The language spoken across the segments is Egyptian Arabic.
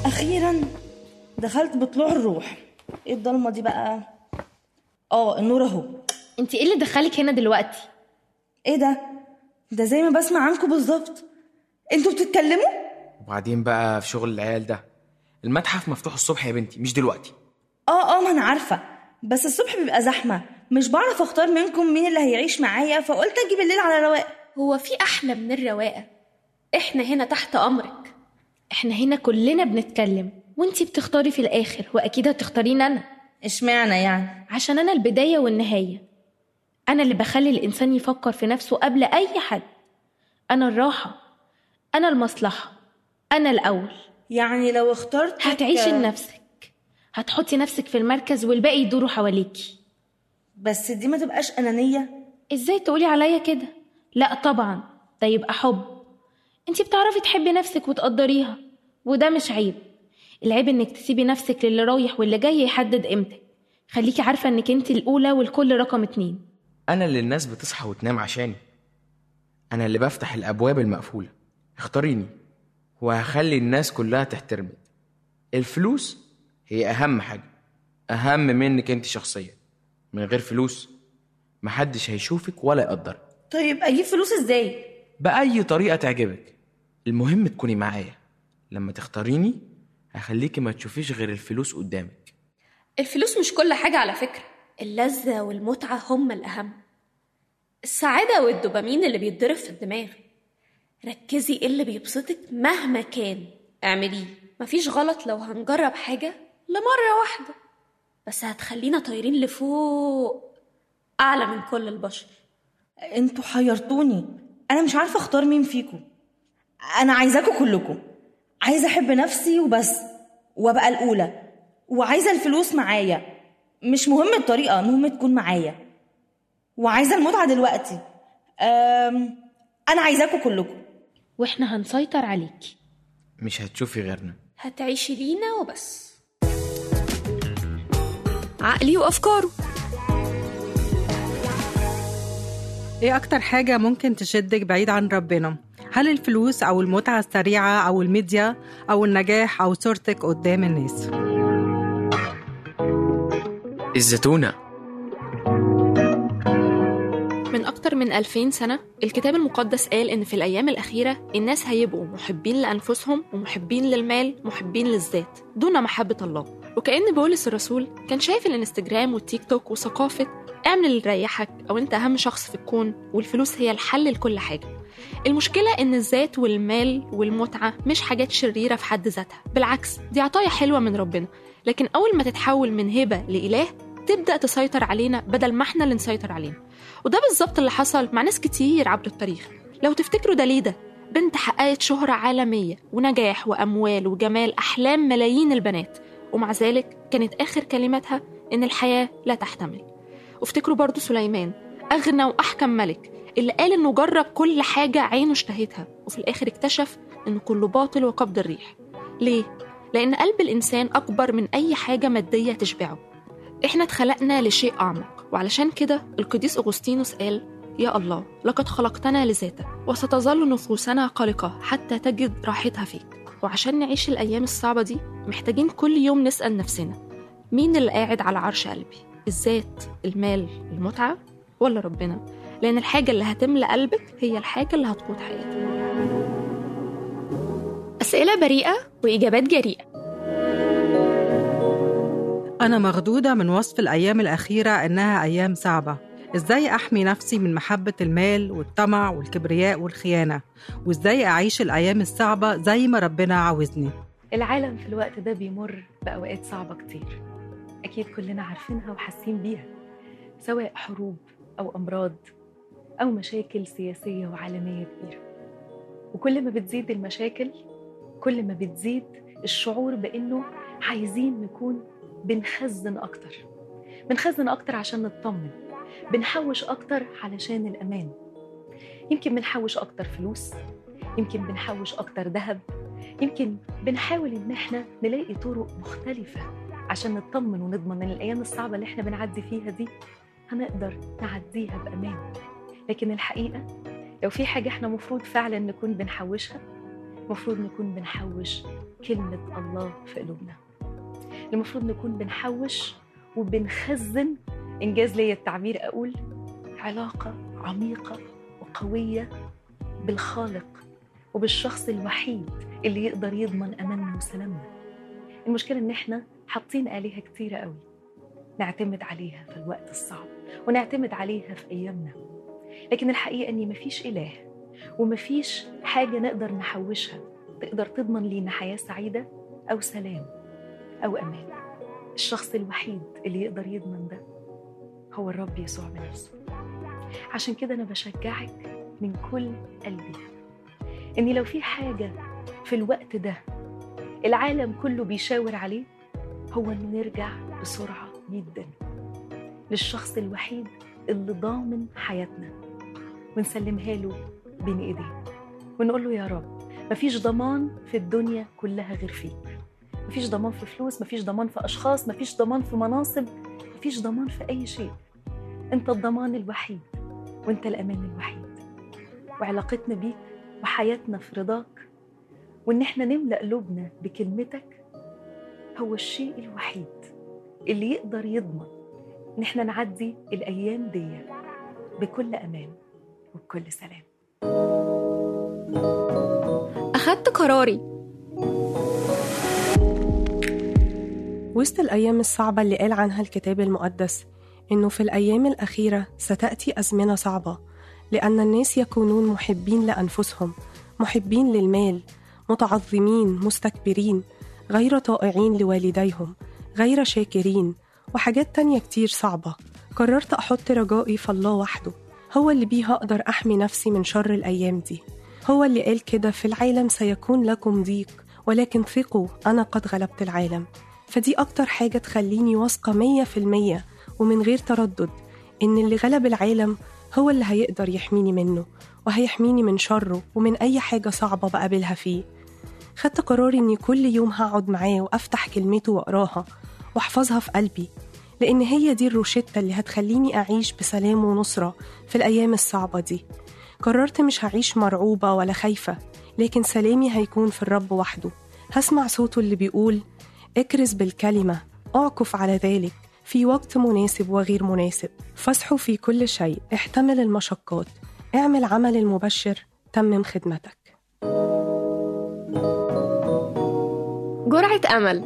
اخيرا دخلت بطلوع الروح ايه الضلمه دي بقى اه النور اهو انت ايه اللي دخلك هنا دلوقتي ايه ده ده زي ما بسمع عنكم بالظبط انتوا بتتكلموا وبعدين بقى في شغل العيال ده المتحف مفتوح الصبح يا بنتي مش دلوقتي اه اه ما انا عارفه بس الصبح بيبقى زحمه مش بعرف اختار منكم مين اللي هيعيش معايا فقلت اجي بالليل على رواق هو في احلى من الرواقه احنا هنا تحت امرك احنا هنا كلنا بنتكلم وانتي بتختاري في الاخر واكيد هتختاريني انا اشمعنى يعني عشان انا البدايه والنهايه انا اللي بخلي الانسان يفكر في نفسه قبل اي حد انا الراحه انا المصلحه انا الاول يعني لو اخترت هتعيشي لنفسك هتحطي نفسك في المركز والباقي يدوروا حواليكي بس دي ما تبقاش انانيه ازاي تقولي عليا كده لا طبعا ده يبقى حب انتي بتعرفي تحبي نفسك وتقدريها وده مش عيب العيب انك تسيبي نفسك للي رايح واللي جاي يحدد قيمتك خليكي عارفه انك انت الاولى والكل رقم اتنين انا اللي الناس بتصحى وتنام عشاني انا اللي بفتح الابواب المقفوله اختاريني وهخلي الناس كلها تحترمك الفلوس هي اهم حاجه اهم منك انت شخصيا من غير فلوس محدش هيشوفك ولا يقدرك طيب اجيب فلوس ازاي باي طريقه تعجبك المهم تكوني معايا لما تختاريني هخليكي ما تشوفيش غير الفلوس قدامك الفلوس مش كل حاجه على فكره اللذه والمتعه هما الاهم السعاده والدوبامين اللي بيتضرب في الدماغ ركزي ايه اللي بيبسطك مهما كان اعمليه مفيش غلط لو هنجرب حاجه لمره واحده بس هتخلينا طايرين لفوق اعلى من كل البشر انتوا حيرتوني انا مش عارفه اختار مين فيكم انا عايزاكم كلكم عايزه احب نفسي وبس وابقى الاولى وعايزه الفلوس معايا مش مهم الطريقه المهم تكون معايا وعايزه المتعه دلوقتي أم... انا عايزاكم كلكم واحنا هنسيطر عليكي مش هتشوفي غيرنا هتعيشي لينا وبس عقلي وافكاره ايه اكتر حاجة ممكن تشدك بعيد عن ربنا هل الفلوس او المتعة السريعة او الميديا او النجاح او صورتك قدام الناس الزتونه من أكتر من 2000 سنة الكتاب المقدس قال إن في الأيام الأخيرة الناس هيبقوا محبين لأنفسهم ومحبين للمال محبين للذات دون محبة الله وكأن بولس الرسول كان شايف الانستجرام والتيك توك وثقافة اعمل اللي يريحك أو أنت أهم شخص في الكون والفلوس هي الحل لكل حاجة المشكلة إن الذات والمال والمتعة مش حاجات شريرة في حد ذاتها بالعكس دي عطايا حلوة من ربنا لكن أول ما تتحول من هبة لإله تبدأ تسيطر علينا بدل ما احنا اللي نسيطر علينا وده بالظبط اللي حصل مع ناس كتير عبر التاريخ لو تفتكروا داليدا بنت حققت شهرة عالمية ونجاح وأموال وجمال أحلام ملايين البنات ومع ذلك كانت آخر كلماتها إن الحياة لا تحتمل وافتكروا برضو سليمان أغنى وأحكم ملك اللي قال إنه جرب كل حاجة عينه اشتهتها وفي الآخر اكتشف إنه كله باطل وقبض الريح ليه؟ لأن قلب الإنسان أكبر من أي حاجة مادية تشبعه إحنا اتخلقنا لشيء أعمق وعلشان كده القديس أغسطينوس قال يا الله لقد خلقتنا لذاتك وستظل نفوسنا قلقة حتى تجد راحتها فيك وعشان نعيش الأيام الصعبة دي محتاجين كل يوم نسأل نفسنا مين اللي قاعد على عرش قلبي الذات المال المتعة ولا ربنا لأن الحاجة اللي هتملى قلبك هي الحاجة اللي هتقود حياتك أسئلة بريئة وإجابات جريئة أنا مخضوضة من وصف الأيام الأخيرة إنها أيام صعبة إزاي أحمي نفسي من محبة المال والطمع والكبرياء والخيانة وإزاي أعيش الأيام الصعبة زي ما ربنا عاوزني العالم في الوقت ده بيمر بأوقات صعبة كتير أكيد كلنا عارفينها وحاسين بيها سواء حروب أو أمراض أو مشاكل سياسية وعالمية كبيرة وكل ما بتزيد المشاكل كل ما بتزيد الشعور بإنه عايزين نكون بنخزن أكتر بنخزن أكتر عشان نطمن بنحوش أكتر علشان الأمان يمكن بنحوش أكتر فلوس يمكن بنحوش أكتر ذهب يمكن بنحاول إن إحنا نلاقي طرق مختلفة عشان نطمن ونضمن إن الأيام الصعبة اللي إحنا بنعدي فيها دي هنقدر نعديها بأمان لكن الحقيقة لو في حاجة إحنا مفروض فعلا نكون بنحوشها مفروض نكون بنحوش كلمة الله في قلوبنا المفروض نكون بنحوش وبنخزن إنجاز ليا التعبير أقول علاقة عميقة وقوية بالخالق وبالشخص الوحيد اللي يقدر يضمن أماننا وسلامنا المشكلة إن إحنا حاطين آلهة كتيرة قوي نعتمد عليها في الوقت الصعب ونعتمد عليها في أيامنا لكن الحقيقة إن مفيش إله ومفيش حاجة نقدر نحوشها تقدر تضمن لينا حياة سعيدة أو سلام أو أمان الشخص الوحيد اللي يقدر يضمن ده هو الرب يسوع بنفسه عشان كده أنا بشجعك من كل قلبي إن لو في حاجة في الوقت ده العالم كله بيشاور عليه هو إنه نرجع بسرعة جدا للشخص الوحيد اللي ضامن حياتنا ونسلمها له بين ايديه ونقول له يا رب مفيش ضمان في الدنيا كلها غير فيك مفيش ضمان في فلوس مفيش ضمان في اشخاص مفيش ضمان في مناصب مفيش ضمان في اي شيء انت الضمان الوحيد وانت الامان الوحيد وعلاقتنا بيك وحياتنا في رضاك وان احنا نملا قلوبنا بكلمتك هو الشيء الوحيد اللي يقدر يضمن ان احنا نعدي الايام دي بكل امان وبكل سلام أخدت قراري وسط الأيام الصعبة اللي قال عنها الكتاب المقدس إنه في الأيام الأخيرة ستأتي أزمنة صعبة لأن الناس يكونون محبين لأنفسهم محبين للمال متعظمين مستكبرين غير طائعين لوالديهم غير شاكرين وحاجات تانية كتير صعبة قررت أحط رجائي في الله وحده هو اللي بيه هقدر أحمي نفسي من شر الأيام دي هو اللي قال كده في العالم سيكون لكم ضيق ولكن ثقوا أنا قد غلبت العالم فدي أكتر حاجة تخليني واثقة مية في المية ومن غير تردد إن اللي غلب العالم هو اللي هيقدر يحميني منه وهيحميني من شره ومن أي حاجة صعبة بقابلها فيه خدت قراري إني كل يوم هقعد معاه وأفتح كلمته وأقراها وأحفظها في قلبي لأن هي دي الروشتة اللي هتخليني أعيش بسلام ونصرة في الأيام الصعبة دي قررت مش هعيش مرعوبة ولا خايفة لكن سلامي هيكون في الرب وحده هسمع صوته اللي بيقول اكرز بالكلمة اعكف على ذلك في وقت مناسب وغير مناسب فاصحوا في كل شيء احتمل المشقات اعمل عمل المبشر تمم خدمتك جرعة أمل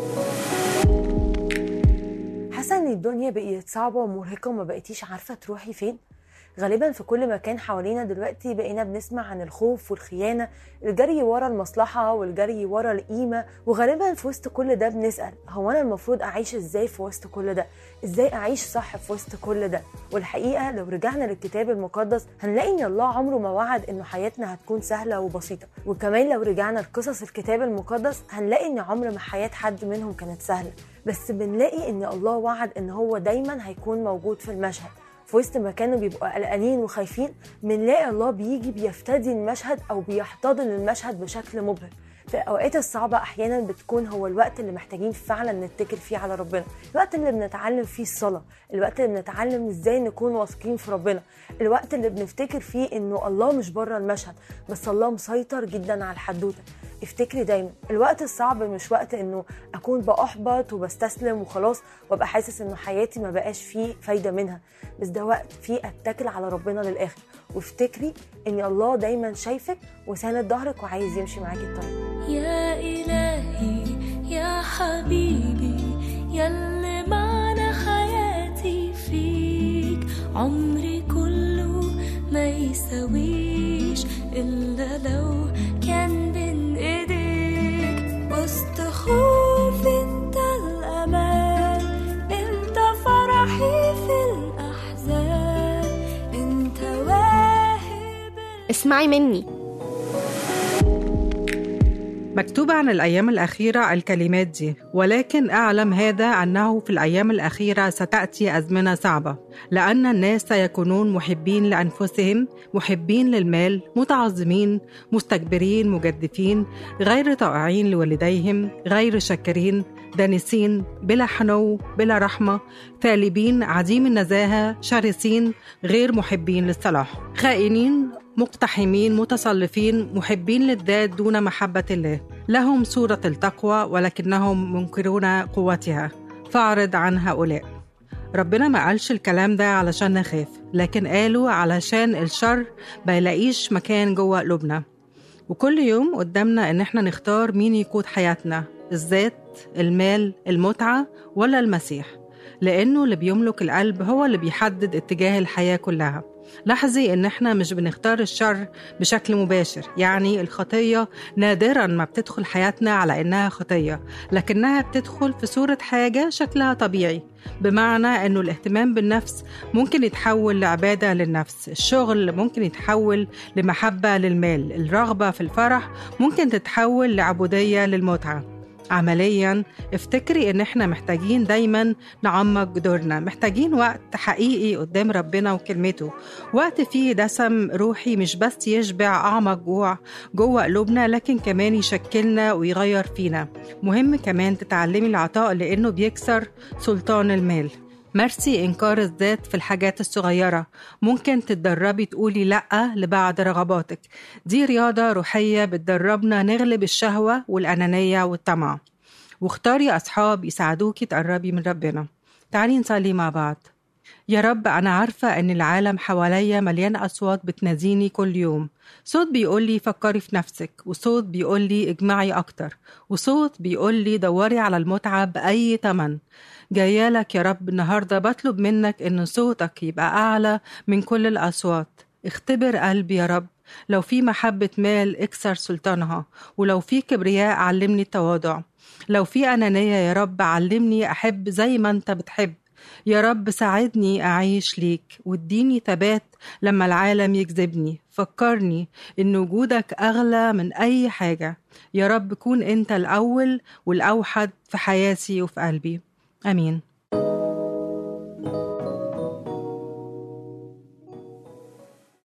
حاسه ان الدنيا بقت صعبه ومرهقه وما بقيتيش عارفه تروحي فين غالبا في كل مكان حوالينا دلوقتي بقينا بنسمع عن الخوف والخيانه الجري ورا المصلحه والجري ورا القيمه وغالبا في وسط كل ده بنسال هو انا المفروض اعيش ازاي في وسط كل ده ازاي اعيش صح في وسط كل ده والحقيقه لو رجعنا للكتاب المقدس هنلاقي ان الله عمره ما وعد انه حياتنا هتكون سهله وبسيطه وكمان لو رجعنا لقصص الكتاب المقدس هنلاقي ان عمر ما حياه حد منهم كانت سهله بس بنلاقي ان الله وعد ان هو دايما هيكون موجود في المشهد في وسط ما كانوا بيبقوا قلقانين وخايفين بنلاقي الله بيجي بيفتدي المشهد او بيحتضن المشهد بشكل مبهر في الاوقات الصعبه احيانا بتكون هو الوقت اللي محتاجين فعلا نتكل فيه على ربنا الوقت اللي بنتعلم فيه الصلاه الوقت اللي بنتعلم ازاي نكون واثقين في ربنا الوقت اللي بنفتكر فيه انه الله مش بره المشهد بس الله مسيطر جدا على الحدوته افتكري دايما الوقت الصعب مش وقت انه اكون باحبط وبستسلم وخلاص وابقى حاسس انه حياتي ما بقاش فيه فايده منها بس ده وقت فيه اتكل على ربنا للاخر وافتكري ان الله دايما شايفك وساند ظهرك وعايز يمشي معاكي الطريق يا إلهي يا حبيبي يلي معنى حياتي فيك عمري كله ما يساويش إلا لو كان بين إيديك وسط خوف انت الأمان انت فرحي في الأحزان انت واهب اسمعي مني مكتوب عن الأيام الأخيرة الكلمات دي ولكن أعلم هذا أنه في الأيام الأخيرة ستأتي أزمنة صعبة لأن الناس سيكونون محبين لأنفسهم محبين للمال متعظمين مستكبرين مجدفين غير طائعين لوالديهم غير شاكرين دانسين بلا حنو بلا رحمة ثالبين عديم النزاهة شرسين غير محبين للصلاح خائنين مقتحمين متصلفين محبين للذات دون محبة الله لهم صورة التقوى ولكنهم منكرون قوتها فاعرض عن هؤلاء ربنا ما قالش الكلام ده علشان نخاف لكن قاله علشان الشر ما يلاقيش مكان جوه قلوبنا وكل يوم قدامنا ان احنا نختار مين يقود حياتنا الذات المال المتعة ولا المسيح لأنه اللي بيملك القلب هو اللي بيحدد اتجاه الحياة كلها لاحظي ان احنا مش بنختار الشر بشكل مباشر يعني الخطية نادرا ما بتدخل حياتنا على انها خطية لكنها بتدخل في صورة حاجة شكلها طبيعي بمعنى انه الاهتمام بالنفس ممكن يتحول لعبادة للنفس الشغل ممكن يتحول لمحبة للمال الرغبة في الفرح ممكن تتحول لعبودية للمتعة عمليا افتكري ان احنا محتاجين دايما نعمق جذورنا محتاجين وقت حقيقي قدام ربنا وكلمته وقت فيه دسم روحي مش بس يشبع اعمق جوع جوه قلوبنا لكن كمان يشكلنا ويغير فينا مهم كمان تتعلمي العطاء لانه بيكسر سلطان المال مرسي إنكار الذات في الحاجات الصغيرة ممكن تتدربي تقولي لأ لبعض رغباتك دي رياضة روحية بتدربنا نغلب الشهوة والأنانية والطمع واختاري أصحاب يساعدوكي تقربي من ربنا تعالي نصلي مع بعض يا رب أنا عارفة إن العالم حواليا مليان أصوات بتناديني كل يوم صوت بيقولي فكري في نفسك وصوت بيقولي اجمعي أكتر وصوت بيقولي دوري على المتعة بأي تمن جاية لك يا رب النهاردة بطلب منك إن صوتك يبقى أعلى من كل الأصوات اختبر قلبي يا رب لو في محبة مال اكسر سلطانها ولو في كبرياء علمني التواضع لو في أنانية يا رب علمني أحب زي ما أنت بتحب يا رب ساعدني أعيش ليك واديني ثبات لما العالم يجذبني فكرني إن وجودك أغلى من أي حاجة يا رب كون أنت الأول والأوحد في حياتي وفي قلبي آمين